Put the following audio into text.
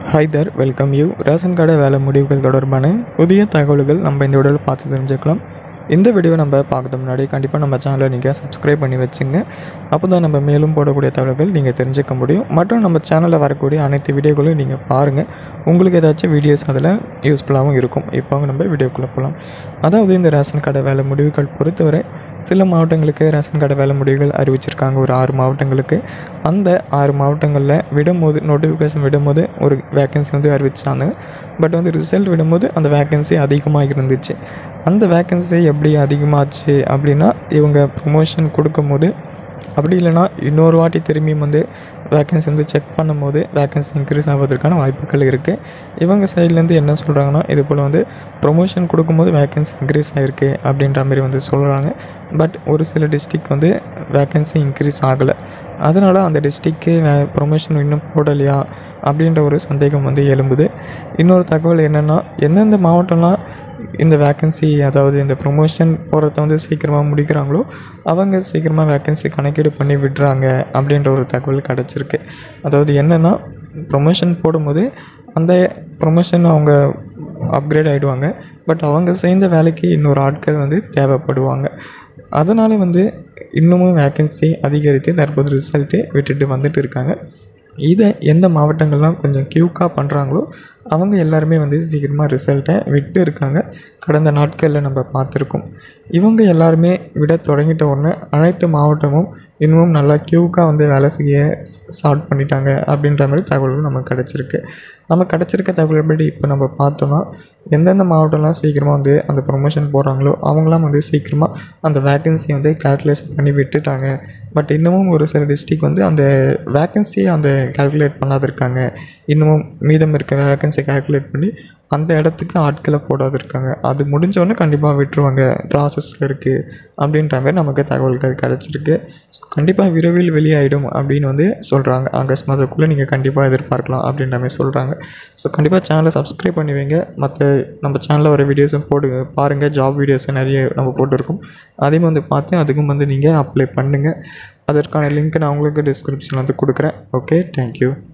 hi there welcome you ration கடை வேலை முடிவுகள் தொடர்பான புதிய தகவல்கள் நம்ம இந்த வீடியோவில் பார்த்து தெரிஞ்சுக்கலாம் இந்த வீடியோ நம்ம பார்க்கறது முன்னாடி கண்டிப்பாக நம்ம சேனலை நீங்கள் சப்ஸ்கிரைப் பண்ணி வச்சுங்க அப்போ தான் நம்ம மேலும் போடக்கூடிய தகவல்கள் நீங்கள் தெரிஞ்சுக்க முடியும் மற்றும் நம்ம சேனலில் வரக்கூடிய அனைத்து வீடியோக்களையும் நீங்கள் பாருங்கள் உங்களுக்கு ஏதாச்சும் வீடியோஸ் அதில் யூஸ்ஃபுல்லாகவும் இருக்கும் இப்போ நம்ம வீடியோக்குள்ளே போகலாம் அதாவது இந்த ரேஷன் கடை வேலை முடிவுகள் பொறுத்தவரை சில மாவட்டங்களுக்கு ரேஷன் கடை வேலை முடிவுகள் அறிவிச்சிருக்காங்க ஒரு ஆறு மாவட்டங்களுக்கு அந்த ஆறு மாவட்டங்களில் விடும்போது நோட்டிஃபிகேஷன் விடும்போது ஒரு வேக்கன்சி வந்து அறிவிச்சாங்க பட் வந்து ரிசல்ட் விடும்போது அந்த வேக்கன்சி அதிகமாக இருந்துச்சு அந்த வேக்கன்சி எப்படி அதிகமாச்சு அப்படின்னா இவங்க ப்ரொமோஷன் கொடுக்கும்போது அப்படி இல்லைன்னா இன்னொரு வாட்டி திரும்பியும் வந்து வேக்கன்சி வந்து செக் பண்ணும்போது வேக்கன்சி இன்க்ரீஸ் ஆவதற்கான வாய்ப்புகள் இருக்குது இவங்க சைட்லேருந்து என்ன சொல்கிறாங்கன்னா இது போல் வந்து ப்ரொமோஷன் கொடுக்கும்போது வேக்கன்சி இன்க்ரீஸ் ஆகிருக்கு அப்படின்ற மாதிரி வந்து சொல்கிறாங்க பட் ஒரு சில டிஸ்ட்ரிக் வந்து வேக்கன்சி இன்க்ரீஸ் ஆகலை அதனால் அந்த டிஸ்ட்ரிக்கு வே ப்ரொமோஷன் இன்னும் போடலையா அப்படின்ற ஒரு சந்தேகம் வந்து எழும்புது இன்னொரு தகவல் என்னென்னா எந்தெந்த மாவட்டம்லாம் இந்த வேக்கன்சி அதாவது இந்த ப்ரொமோஷன் போகிறத வந்து சீக்கிரமாக முடிக்கிறாங்களோ அவங்க சீக்கிரமாக வேக்கன்சி கணக்கீடு பண்ணி விடுறாங்க அப்படின்ற ஒரு தகவல் கிடச்சிருக்கு அதாவது என்னென்னா ப்ரொமோஷன் போடும்போது அந்த ப்ரொமோஷன் அவங்க அப்கிரேட் ஆகிடுவாங்க பட் அவங்க செய்த வேலைக்கு இன்னொரு ஆட்கள் வந்து தேவைப்படுவாங்க அதனால் வந்து இன்னமும் வேக்கன்சி அதிகரித்து தற்போது ரிசல்ட்டு விட்டுட்டு வந்துட்டு இருக்காங்க இதை எந்த மாவட்டங்கள்லாம் கொஞ்சம் க்யூக்காக பண்ணுறாங்களோ அவங்க எல்லாருமே வந்து சீக்கிரமாக ரிசல்ட்டை விட்டு இருக்காங்க கடந்த நாட்களில் நம்ம பார்த்துருக்கோம் இவங்க எல்லாருமே விட தொடங்கிட்ட உடனே அனைத்து மாவட்டமும் இன்னமும் நல்லா க்யூக்காக வந்து வேலை செய்ய ஸ்டார்ட் பண்ணிட்டாங்க அப்படின்ற மாதிரி தகவல்கள் நமக்கு கிடச்சிருக்கு நம்ம கிடச்சிருக்க தகவல் படி இப்போ நம்ம பார்த்தோன்னா எந்தெந்த மாவட்டம்லாம் சீக்கிரமாக வந்து அந்த ப்ரொமோஷன் போடுறாங்களோ அவங்களாம் வந்து சீக்கிரமாக அந்த வேக்கன்சியை வந்து கேல்குலேஷன் பண்ணி விட்டுட்டாங்க பட் இன்னமும் ஒரு சில டிஸ்ட்ரிக் வந்து அந்த வேக்கன்சியை அந்த கால்குலேட் பண்ணாத இருக்காங்க இன்னமும் மீதம் இருக்க வேக்கன்சியை கால்குலேட் பண்ணி அந்த இடத்துக்கு ஆட்களை போடாது இருக்காங்க அது முடிஞ்சோடனே கண்டிப்பாக விட்டுருவாங்க ப்ராசஸில் இருக்குது அப்படின்ற மாதிரி நமக்கு தகவல்கள் கிடச்சிருக்கு ஸோ கண்டிப்பாக விரைவில் வெளியாயிடும் அப்படின்னு வந்து சொல்கிறாங்க ஆகஸ்ட் மாதத்துக்குள்ளே நீங்கள் கண்டிப்பாக எதிர்பார்க்கலாம் அப்படின்ற மாதிரி சொல்கிறாங்க ஸோ கண்டிப்பாக சேனலை சப்ஸ்கிரைப் பண்ணி வைங்க மற்ற நம்ம சேனலில் வர வீடியோஸும் போடுங்க பாருங்கள் ஜாப் வீடியோஸ் நிறைய நம்ம போட்டிருக்கோம் அதையும் வந்து பார்த்து அதுக்கும் வந்து நீங்கள் அப்ளை பண்ணுங்கள் அதற்கான லிங்க் நான் உங்களுக்கு டிஸ்கிரிப்ஷனில் வந்து கொடுக்குறேன் ஓகே தேங்க்யூ